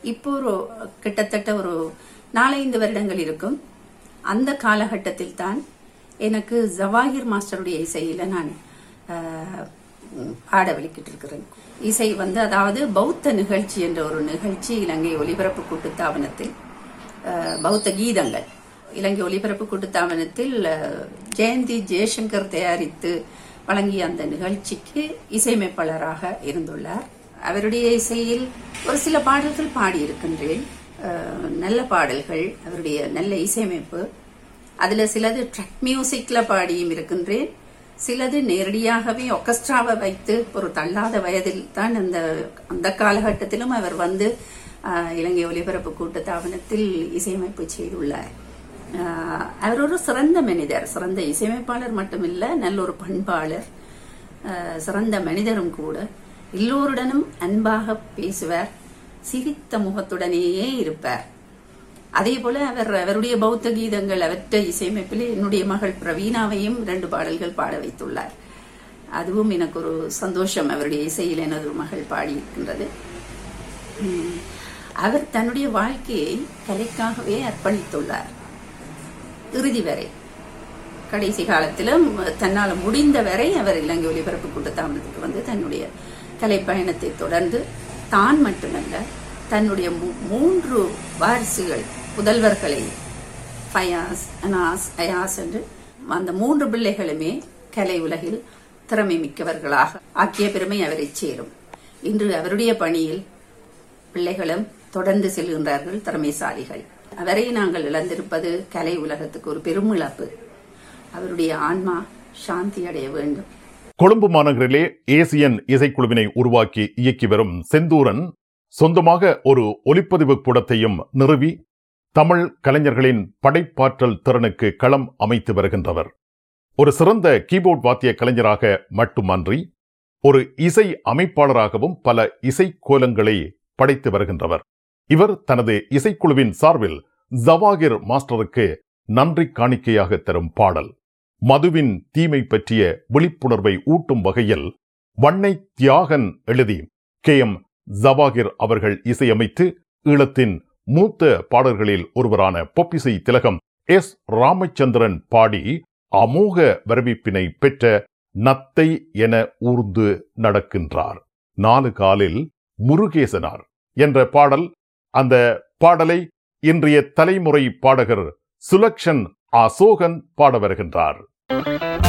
இப்போ ஒரு கிட்டத்தட்ட ஒரு நாலைந்து வருடங்கள் இருக்கும் அந்த காலகட்டத்தில் தான் எனக்கு ஜவாஹிர் மாஸ்டருடைய இசையில நான் ஆஹ், பாட வெளிக்கிட்டு இருக்கிறேன் இசை வந்து அதாவது பௌத்த நிகழ்ச்சி என்ற ஒரு நிகழ்ச்சி இலங்கை ஒலிபரப்பு கூட்டுத்தாபனத்தில் ஆஹ், பௌத்த கீதங்கள் இலங்கை ஒலிபரப்பு கூட்டுத்தாபனத்தில் ஆஹ், ஜெயந்தி ஜெயசங்கர் தயாரித்து வழங்கிய அந்த நிகழ்ச்சிக்கு இசையமைப்பாளராக இருந்துள்ளார் அவருடைய இசையில் ஒரு சில பாடல்கள் பாடியிருக்கின்றேன் அஹ், நல்ல பாடல்கள் அவருடைய நல்ல இசையமைப்பு அதுல சிலது ட்ரக் மியூசிக்ல பாடியும் இருக்கின்றேன் சிலது நேரடியாகவே ஒர்கஸ்ட்ராவை வைத்து ஒரு தள்ளாத வயதில் தான் அந்த அந்த காலகட்டத்திலும் அவர் வந்து அஹ், இலங்கை ஒலிபரப்பு கூட்டத்தாபனத்தில் இசையமைப்பு செய்துள்ளார் அஹ், அவர் ஒரு சிறந்த மனிதர் சிறந்த இசையமைப்பாளர் மட்டுமில்ல நல்ல ஒரு பண்பாளர் அஹ், சிறந்த மனிதரும் கூட எல்லோருடனும் அன்பாக பேசுவார் சிரித்த முகத்துடனேயே இருப்பார் அதே போல அவர் அவருடைய பௌத்த கீதங்கள் அவற்றை இசையமைப்பில் என்னுடைய மகள் பிரவீணாவையும் ரெண்டு பாடல்கள் பாட வைத்துள்ளார் அதுவும் எனக்கு ஒரு சந்தோஷம் அவருடைய இசையில் எனது ஒரு மகள் பாடியிருக்கின்றது உம், அவர் தன்னுடைய வாழ்க்கையை கலைக்காகவே அர்ப்பணித்துள்ளார் இறுதி வரை கடைசி காலத்திலும் தன்னால் முடிந்த வரை அவர் இலங்கை ஒலிபரப்பு கூட்டத்தாமனத்துக்கு வந்து தன்னுடைய கலை பயணத்தை தொடர்ந்து தான் மட்டுமல்ல தன்னுடைய மூ- மூன்று வாரிசுகள் புதல்வர்களை ஃபயாஸ் அனாஸ் அயாஸ் என்று அந்த மூன்று பிள்ளைகளுமே கலை உலகில் திறமை மிக்கவர்களாக ஆக்கிய பெருமை அவரை சேரும் இன்று அவருடைய பணியில் பிள்ளைகளும் தொடர்ந்து செல்கின்றார்கள் திறமைசாலிகள் அவரை நாங்கள் இழந்திருப்பது கலை உலகத்துக்கு ஒரு பெரும் இழப்பு அவருடைய ஆன்மா சாந்தி அடைய வேண்டும் கொழும்பு மாநகரிலே ஏசியன் இசைக்குழுவினை உருவாக்கி இயக்கி வரும் செந்தூரன் சொந்தமாக ஒரு ஒலிப்பதிவு கூடத்தையும் நிறுவி தமிழ் கலைஞர்களின் படைப்பாற்றல் திறனுக்கு களம் அமைத்து வருகின்றவர் ஒரு சிறந்த கீபோர்ட் வாத்திய கலைஞராக மட்டுமன்றி ஒரு இசை அமைப்பாளராகவும் பல இசை கோலங்களை படைத்து வருகின்றவர் இவர் தனது இசைக்குழுவின் சார்பில் ஜவாகிர் மாஸ்டருக்கு நன்றி காணிக்கையாக தரும் பாடல் மதுவின் தீமை பற்றிய விழிப்புணர்வை ஊட்டும் வகையில் வண்ணை தியாகன் எழுதி கே எம் ஜவாகிர் அவர்கள் இசையமைத்து ஈழத்தின் மூத்த பாடல்களில் ஒருவரான பொப்பிசை திலகம் எஸ் ராமச்சந்திரன் பாடி அமோக வரவேற்பினை பெற்ற நத்தை என ஊர்ந்து நடக்கின்றார் நாலு காலில் முருகேசனார் என்ற பாடல் அந்த பாடலை இன்றைய தலைமுறை பாடகர் சுலக்ஷன் அசோகன் பாட வருகின்றார்